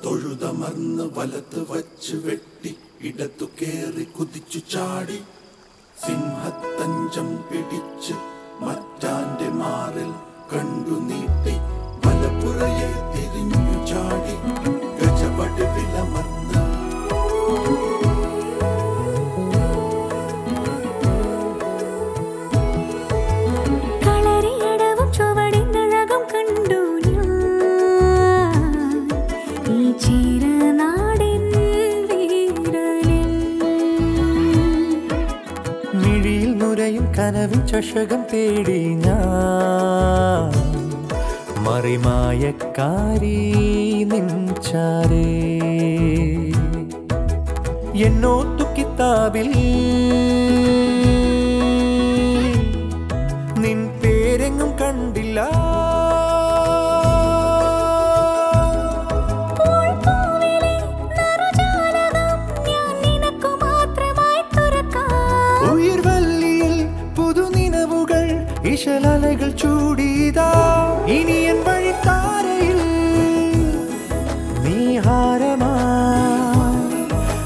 തൊഴുതമർന്ന് വലത്ത് വച്ച് വെട്ടി ഇടത്തു കേറി കുതിച്ചു ചാടി സിംഹത്തഞ്ചം പിടിച്ച് മറ്റാന്റെ മാറിൽ കണ്ടു നീട്ടി വലപ്പുറയെ തിരിഞ്ഞു ചാടി ഗജവട് വിലമർന്ന് കളരിയടവും ചുവടിനഴകും കണ്ടു ഞാൻ ഈ ചീരനാടിൻ വീരനിൽ മിഴിയിൽ നുരയും കനവിൻ ചഷകം തേടി ഞാൻ മറിമായക്കാരി നിൻചാരേ എന്നോത്തു കിതാബിൽ നിൻ പേരെങ്ങും കണ്ടില്ല പൂൾപ്പൂവിലെ നറുജാലകം ഞാൻ നിനക്കു മാത്രമായി തുറക്കാം ഉയർവല്ലിയിൽ പുതുനിനവുകൾ ഇശലലകൾ ചൂടിയതാ ഇനി എൻ വഴിത്താരയിൽ നീഹാരമായി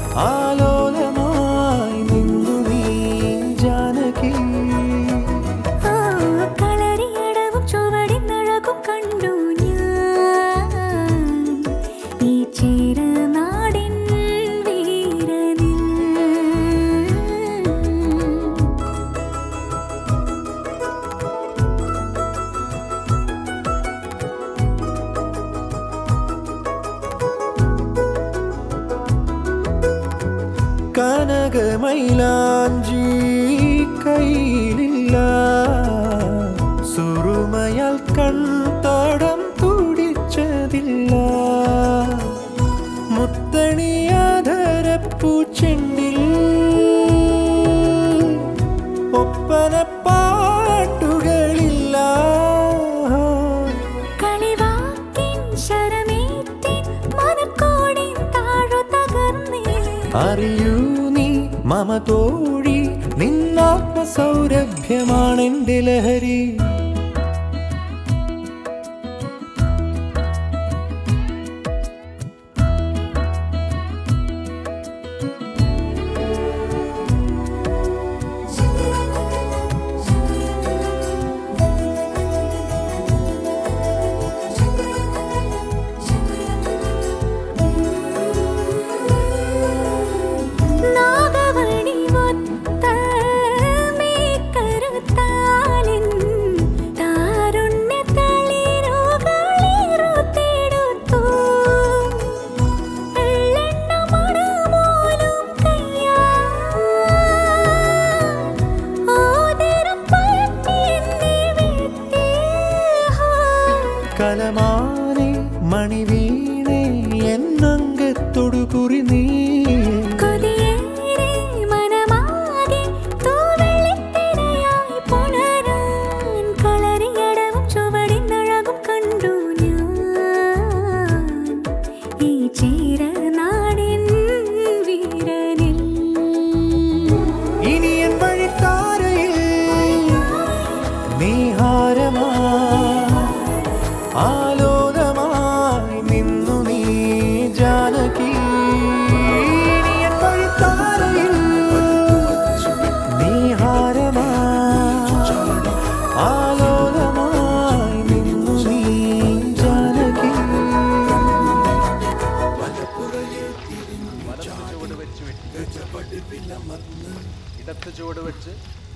ആലോലമായി നിന്നു നീ ജാനകി ആ കളരിയടവും ചുവടിനഴകും കണ്ടു ഞാൻ ഈ ചീരനാടിൻ വീരനിൽ കനകമൈലാഞ്ചി കയ്യിലില്ല സുറുമയാൽ കൺതടം തുടിച്ചതില്ല മുത്തണിയാധരപ്പൂച്ചെണ്ടിൽ ഒപ്പനപ്പാട്ടുകളില്ല കളിവാക്കിൻ ശരമേറ്റിൻ മനക്കോടിൻ താഴു തകർന്നേ അറിയൂ നീ മമ തോഴി നിന്നാത്മ സൗരഭ്യമാണെന്റെ ലഹരി നാഗവണി ഒത്ത മേക്കരുത്താലിൻ താരുണ്യ തളിരുകളിറുത്തെടുത്തു എള്ളെണ്ണ മണമോലും കയ്യാ ഓതിരം പറ്റി എന്നെ വിട്ടേ കലമാനെ മണിവീണേ എന്നങ്കത്തൊടു കുറി നീ കൊതിയേറെ മനമാകെ തൂവെള്ളിത്തിരയായി പുണരാൻ കളരിയടവും ചുവടിനഴകും കണ്ടു ഞാൻ ഈ ചീരനാടിൻ വീരനിൽ ഇനി എൻ വഴിത്താരയിൽ നീഹാരമാ ആലോലമായി നിന്നു നീ ജാനകി ഇനി എൻ വഴിത്താരയിൽ നീഹാരമാ ആലോലമായി നിന്നു നീ ജാനകി ഇടത്ത് ചുവട് വെച്ച്